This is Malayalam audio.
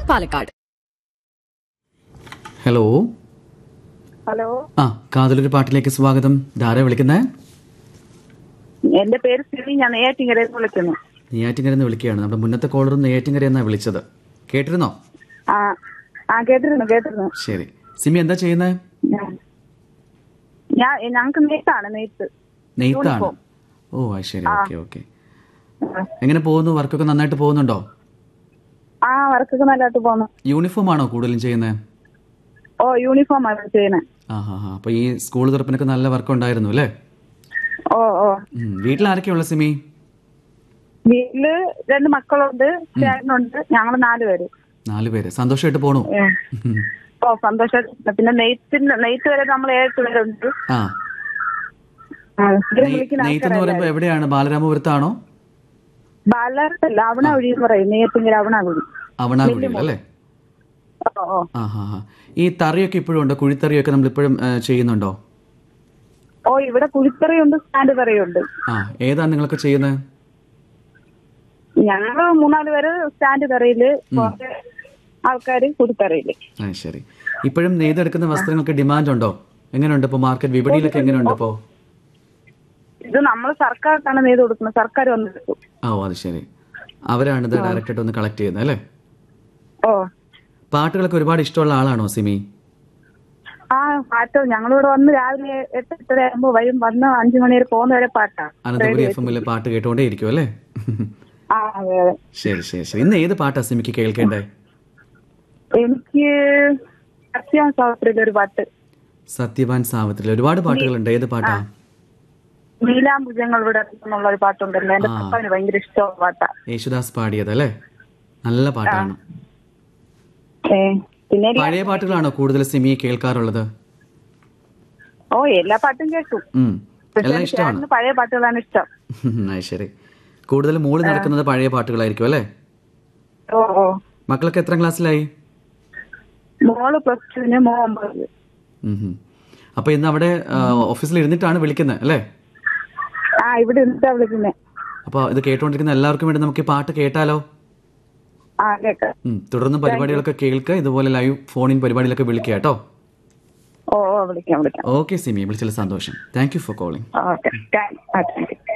പാലക്കാട് ഹലോ ഹലോ ആ കാതലൊരു പാട്ടിലേക്ക് സ്വാഗതം ധാര വിളിക്കുന്നേ എന്റെ പേര് സിനി ഞാൻ നെയ്യാറ്റിങ്കരയിൽ നിന്ന് വിളിക്കുന്നു നെയ്യാറ്റിങ്കര എന്ന് വിളിക്കുകയാണ് നമ്മുടെ മുന്നത്തെ കോളറും നെയ്യാറ്റിങ്കര എന്നാ വിളിച്ചത് കേട്ടിരുന്നോ ആ ആ കേട്ടിരുന്നു കേട്ടിരുന്നു ശരി സിമി എന്താ ചെയ്യുന്നത് ഞാൻ- ഞാൻ ഞങ്ങൾക്ക് നെയ്ത്താണ് നെയ്ത്ത് നെയ്ത്താണ് യൂണിഫോം. ഓ അത് ശരി ഓക്കെ ഓക്കെ എങ്ങനെ പോകുന്നു വർക്കൊക്കെ നന്നായിട്ട് പോകുന്നുണ്ടോ ആ വർക്കൊക്കെ നല്ലതായിട്ട് പോന്നു യൂണിഫോം ആണോ കൂടുതലും ചെയ്യുന്നത് ഓ യൂണിഫോം ആണ് ചെയ്യുന്നത് ആ ഹാ ഹാ അപ്പൊ ഈ സ്കൂൾ തുറപ്പിനൊക്കെ നല്ല വർക്ക് ഉണ്ടായിരുന്നു അല്ലേ ഓ ഓ ഉം. വീട്ടിൽ ആരൊക്കെയുള്ള സിമി വീട്ടില് രണ്ട് മക്കളുണ്ട് ചേട്ടനുണ്ട് ഞങ്ങൾ നാല് പേര് നാല് പേര് സന്തോഷമായിട്ട് പോണു ഏ. ഓ സന്തോഷം പിന്നെ നെയ്ത്തിന്റെ നെയ്ത്ത് വരെ നമ്മൾ ഏഴ് പേരുണ്ട് ആ ആ, സ്ഥിരം നെയ്- വിളിക്കുന്ന നെയ്ത്ത് എന്ന് പറയുമ്പോ ആൾക്കാരല്ലേ എവിടെയാണ് ബാലരാമപുരത്താണോ ബാലത്തല്ല അവണ വഴി എന്ന് പറയും നെയ്യത്തിങ്കര അവണ വഴി അവണാകുഴിയിൽ അല്ലേ ഓ ഓ ആ ഹാ ഹാ ഈ തറിയൊക്കെ ഇപ്പോഴും ഉണ്ടോ കുഴിത്തറിയൊക്കെ നമ്മൾ ഇപ്പോഴും ചെയ്യുന്നുണ്ടോ ഓ ഇവിടെ കുഴിത്തറിയുണ്ട് സ്റ്റാൻഡ് തറിയുണ്ട് ആ ഏതാണ് നിങ്ങളൊക്കെ ചെയ്യുന്നത് ഞങ്ങള് മൂന്നാല് പേര് സ്റ്റാൻഡ് തറയില് കുറച്ച് ആൾക്കാര് കുടിത്തറയില് ആ ശരി ഇപ്പോഴും നെയ്തെടുക്കുന്ന വസ്ത്രങ്ങൾക്ക് ഡിമാൻഡ് ഉണ്ടോ എങ്ങനെയുണ്ട് ഇപ്പോൾ മാർക്കറ്റ് വിപണിയിലൊക്കെ എങ്ങനെയുണ്ട് ഇപ്പോൾ ഇത് നമ്മൾ സർക്കാർക്കാണ് നെയ്ത് കൊടുക്കുന്നത് സർക്കാർ വന്നെടുക്കും ആ ഓ അത് ശരി അവരാണ് ഇത് ഡയറക്റ്റ് ആയിട്ട് ഒന്ന് കളക്ട് ചെയ്യുന്നത് അല്ലേ ഓ പാട്ടുകളൊക്കെ ഒരുപാട് ഇഷ്ടമുള്ള ആളാണോ സിമി ആ പാട്ട് ഞങ്ങളിവിടെ വന്ന് രാവിലെ എട്ട് എട്ടര ആകുമ്പോ വരും വന്ന് അഞ്ചു മണി വരെ പോകുന്ന വരെ പാട്ടാ അനന്തപുരി എഫ് എമ്മിൽ പാട്ട് കേട്ടുകൊണ്ടേ ഇരിക്കും അല്ലേ ആ അതെ അതെ ശരി ശരി ശരി ഇന്ന് ഏത് പാട്ടാ സിമിക്ക് കേൾക്കേണ്ടേ എനിക്ക് സത്യം സാവിത്രിയിലെ ഒരു പാട്ട് സത്യവാൻ സാവിത്രിയിൽ ഒരുപാട് പാട്ടുകളുണ്ട് ഏത് പാട്ടാ നീലാംബുജങ്ങൾ ഇവിടെ എന്നുള്ള ഒരു പാട്ടുണ്ടല്ലോ എന്റെ പപ്പാന് ഭയങ്കര ഇഷ്ടമുള്ള പാട്ടാ യേശുദാസ് പാടിയത് അല്ലേ നല്ല പാട്ടാണ് ഏ പിന്നെ പഴയ പാട്ടുകളാണോ കൂടുതൽ സിമി കേൾക്കാറുള്ളത് ഓ എല്ലാ പാട്ടും കേൾക്കും ഉം. പക്ഷെ എല്ലാം എനിക്ക് ഇഷ്ടമാണ് ചേട്ടന് പഴയ പാട്ടുകളാണ് ഇഷ്ടം അത് ശരി കൂടുതൽ മൂളി നടക്കുന്നത് പഴയ പാട്ടുകളായിരിക്കും അല്ലേ ഓ ഓ മക്കളൊക്കെ എത്ര ക്ലാസ്സിലായി മോള് പ്ലസ് ടുവിന് മോ ഒമ്പത് ഉം ഹും. അപ്പൊ ഇന്ന് അവിടെ ആ, ഓഫീസിൽ ഇരുന്നിട്ടാണ് വിളിക്കുന്നത് അല്ലേ ആ ഇവിടെ ഇരുന്നിട്ടാ വിളിക്കുന്നേ അപ്പൊ ഇത് കേട്ടുകൊണ്ടിരിക്കുന്ന എല്ലാവർക്കും വേണ്ടി നമുക്ക് ഈ പാട്ട് കേട്ടാലോ ആ കേക്കാം ഉം. തുടർന്ന് പരിപാടികളൊക്കെ കേൾക്കുക ഇതുപോലെ ലൈവ് ഫോണിൻ പരിപാടിയിലൊക്കെ വിളിക്കുക കേട്ടോ ഓ ഓ വിളിക്കാം വിളിക്കാം ഓക്കെ സിമി വിളിച്ചതിൽ സന്തോഷം thank you for calling okay thank U